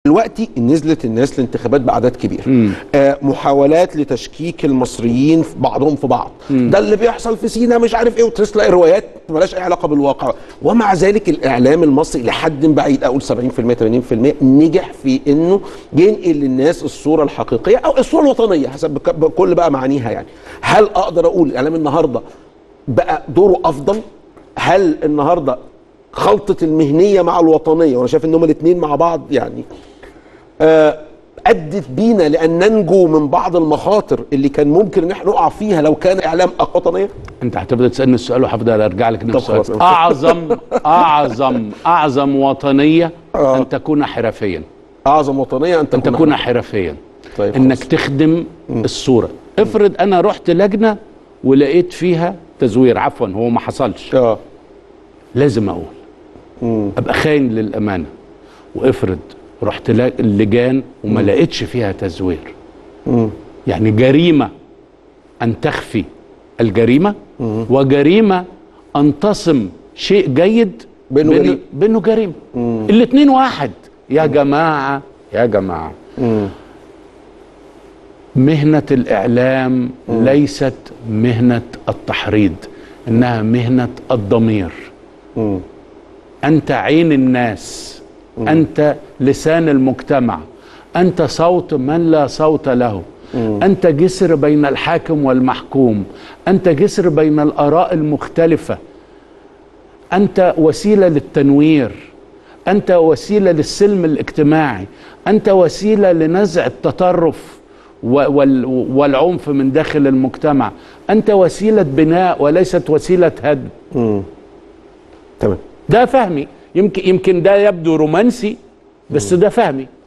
دلوقتي نزلت الناس لانتخابات باعداد كبيره آه محاولات لتشكيك المصريين في بعضهم في بعض ده اللي بيحصل في سينا مش عارف ايه وتلاقي روايات مالهاش اي علاقه بالواقع ومع ذلك الاعلام المصري لحد بعيد اقول 70% 80% نجح في انه ينقل للناس الصوره الحقيقيه او الصوره الوطنيه حسب بك- بكل بقى معانيها يعني هل اقدر اقول الاعلام النهارده بقى دوره افضل هل النهارده خلطه المهنيه مع الوطنيه وانا شايف ان هما الاثنين مع بعض يعني آه، ادت بينا لان ننجو من بعض المخاطر اللي كان ممكن ان احنا نقع فيها لو كان اعلام وطنيه انت هتفضل تسالني السؤال وهفضل ارجع لك طب نفس خلاص. السؤال اعظم اعظم اعظم وطنيه آه. ان تكون حرفيا اعظم وطنيه ان ان تكون, تكون حرفيا طيب انك خلاص. تخدم الصوره افرض انا رحت لجنه ولقيت فيها تزوير عفوا هو ما حصلش اه لازم اقول ابقى خاين للامانه وافرض رحت لا- اللجان وما لقيتش فيها تزوير يعني جريمه ان تخفي الجريمه وجريمه ان تصم شيء جيد بأنه بأنه- جريمة. بانه جريمه الاثنين واحد يا جماعه يا جماعه مهنه الاعلام ليست مهنه التحريض انها مهنه الضمير انت عين الناس انت لسان المجتمع انت صوت من لا صوت له انت جسر بين الحاكم والمحكوم انت جسر بين الاراء المختلفه انت وسيله للتنوير انت وسيله للسلم الاجتماعي انت وسيله لنزع التطرف و- وال- والعنف من داخل المجتمع انت وسيله بناء وليست وسيله هدم تمام ده فهمي يمكن يمكن ده يبدو رومانسي بس ده فهمي